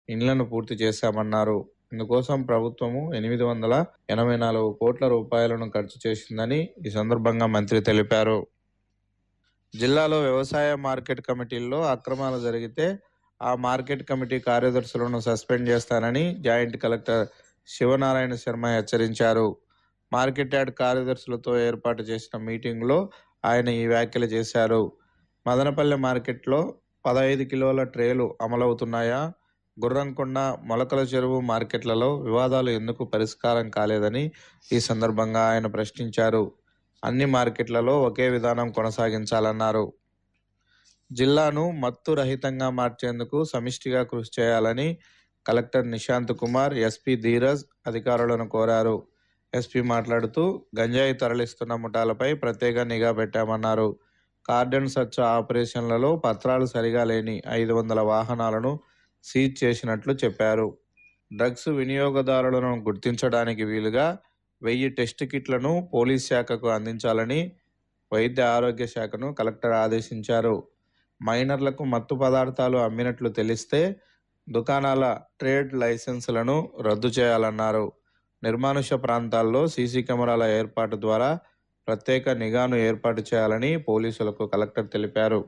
ఇండ్లను పూర్తి చేశామన్నారు ఇందుకోసం ప్రభుత్వము ఎనిమిది వందల ఎనభై నాలుగు కోట్ల రూపాయలను ఖర్చు చేసిందని ఈ సందర్భంగా మంత్రి తెలిపారు జిల్లాలో వ్యవసాయ మార్కెట్ కమిటీల్లో అక్రమాలు జరిగితే ఆ మార్కెట్ కమిటీ కార్యదర్శులను సస్పెండ్ చేస్తానని జాయింట్ కలెక్టర్ శివనారాయణ శర్మ హెచ్చరించారు మార్కెట్ యార్డ్ కార్యదర్శులతో ఏర్పాటు చేసిన మీటింగ్లో ఆయన ఈ వ్యాఖ్యలు చేశారు మదనపల్లె మార్కెట్లో పదహైదు కిలోల ట్రేలు అమలవుతున్నాయా గుర్రంకొండ మొలకల చెరువు మార్కెట్లలో వివాదాలు ఎందుకు పరిష్కారం కాలేదని ఈ సందర్భంగా ఆయన ప్రశ్నించారు అన్ని మార్కెట్లలో ఒకే విధానం కొనసాగించాలన్నారు జిల్లాను మత్తు రహితంగా మార్చేందుకు సమిష్టిగా కృషి చేయాలని కలెక్టర్ నిశాంత్ కుమార్ ఎస్పీ ధీరజ్ అధికారులను కోరారు ఎస్పీ మాట్లాడుతూ గంజాయి తరలిస్తున్న ముఠాలపై ప్రత్యేక నిఘా పెట్టామన్నారు కార్డన్ సర్చ్ ఆపరేషన్లలో పత్రాలు సరిగా లేని ఐదు వందల వాహనాలను సీజ్ చేసినట్లు చెప్పారు డ్రగ్స్ వినియోగదారులను గుర్తించడానికి వీలుగా వెయ్యి టెస్ట్ కిట్లను పోలీస్ శాఖకు అందించాలని వైద్య ఆరోగ్య శాఖను కలెక్టర్ ఆదేశించారు మైనర్లకు మత్తు పదార్థాలు అమ్మినట్లు తెలిస్తే దుకాణాల ట్రేడ్ లైసెన్సులను రద్దు చేయాలన్నారు నిర్మానుష్య ప్రాంతాల్లో సీసీ కెమెరాల ఏర్పాటు ద్వారా ప్రత్యేక నిఘాను ఏర్పాటు చేయాలని పోలీసులకు కలెక్టర్ తెలిపారు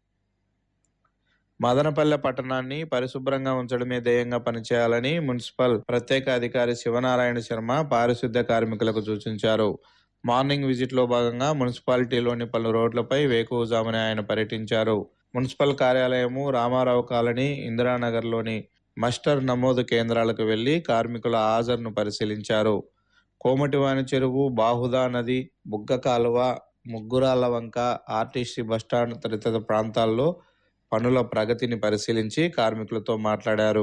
మదనపల్లె పట్టణాన్ని పరిశుభ్రంగా ఉంచడమే ధ్యేయంగా పనిచేయాలని మున్సిపల్ ప్రత్యేక అధికారి శివనారాయణ శర్మ పారిశుద్ధ్య కార్మికులకు సూచించారు మార్నింగ్ విజిట్ లో భాగంగా మున్సిపాలిటీలోని పలు రోడ్లపై వేకువజామునే ఆయన పర్యటించారు మున్సిపల్ కార్యాలయము రామారావు కాలనీ ఇందిరానగర్లోని మస్టర్ నమోదు కేంద్రాలకు వెళ్లి కార్మికుల హాజరును పరిశీలించారు కోమటివాని చెరువు బాహుదా నది బుగ్గ కాలువ ముగ్గురాల వంక ఆర్టీసీ బస్టాండ్ తదితర ప్రాంతాల్లో పనుల ప్రగతిని పరిశీలించి కార్మికులతో మాట్లాడారు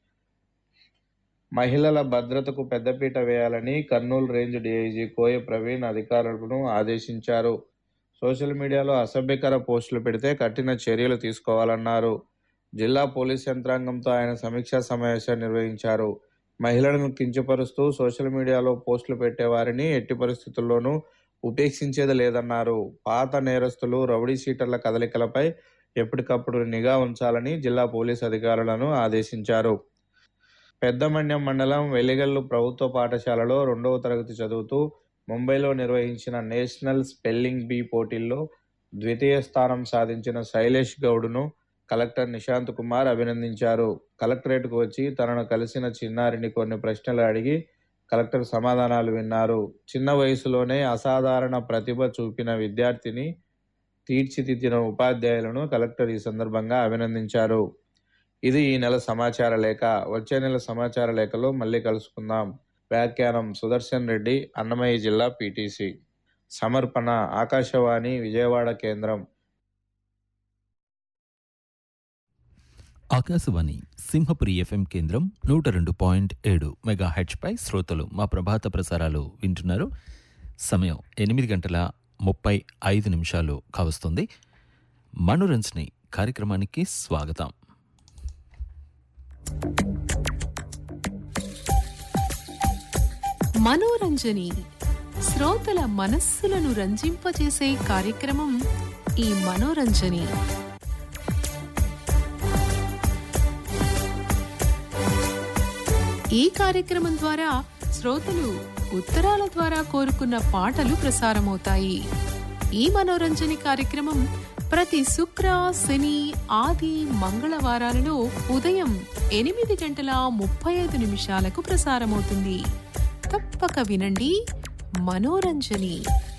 మహిళల భద్రతకు పెద్దపీట వేయాలని కర్నూలు రేంజ్ డీఐజీ కోయ ప్రవీణ్ అధికారులను ఆదేశించారు సోషల్ మీడియాలో అసభ్యకర పోస్టులు పెడితే కఠిన చర్యలు తీసుకోవాలన్నారు జిల్లా పోలీస్ యంత్రాంగంతో ఆయన సమీక్షా సమావేశం నిర్వహించారు మహిళలను కించపరుస్తూ సోషల్ మీడియాలో పోస్టులు పెట్టేవారిని ఎట్టి పరిస్థితుల్లోనూ ఉపేక్షించేది లేదన్నారు పాత నేరస్తులు రౌడీ షీటర్ల కదలికలపై ఎప్పటికప్పుడు నిఘా ఉంచాలని జిల్లా పోలీస్ అధికారులను ఆదేశించారు పెద్దమన్యం మండలం వెలిగల్లు ప్రభుత్వ పాఠశాలలో రెండవ తరగతి చదువుతూ ముంబైలో నిర్వహించిన నేషనల్ స్పెల్లింగ్ బీ పోటీల్లో ద్వితీయ స్థానం సాధించిన శైలేష్ గౌడ్ను కలెక్టర్ నిశాంత్ కుమార్ అభినందించారు కలెక్టరేట్కు వచ్చి తనను కలిసిన చిన్నారిని కొన్ని ప్రశ్నలు అడిగి కలెక్టర్ సమాధానాలు విన్నారు చిన్న వయసులోనే అసాధారణ ప్రతిభ చూపిన విద్యార్థిని తీర్చిదిద్దిన ఉపాధ్యాయులను కలెక్టర్ ఈ సందర్భంగా అభినందించారు ఇది ఈ నెల సమాచార లేఖ వచ్చే నెల సమాచార లేఖలో మళ్ళీ కలుసుకుందాం వ్యాఖ్యానం సుదర్శన్ రెడ్డి అన్నమయ్య జిల్లా పిటిసి సమర్పణ ఆకాశవాణి విజయవాడ కేంద్రం ఆకాశవాణి సింహపురి ఎఫ్ఎం కేంద్రం నూట రెండు పాయింట్ ఏడు మెగా పై శ్రోతలు మా ప్రభాత ప్రసారాలు వింటున్నారు సమయం ఎనిమిది గంటల ముప్పై ఐదు నిమిషాలు కావస్తుంది మనోరంజని కార్యక్రమానికి స్వాగతం మనోరంజని శ్రోతల మనస్సులను రంజింపజేసే కార్యక్రమం ఈ మనోరంజని ఈ కార్యక్రమం ద్వారా శ్రోతలు ఉత్తరాల ద్వారా కోరుకున్న పాటలు ప్రసారమవుతాయి ఈ మనోరంజని కార్యక్రమం ప్రతి శుక్ర శని ఆది మంగళవారాలలో ఉదయం ఎనిమిది గంటల ముప్పై ఐదు నిమిషాలకు ప్రసారమవుతుంది తప్పక వినండి మనోరంజని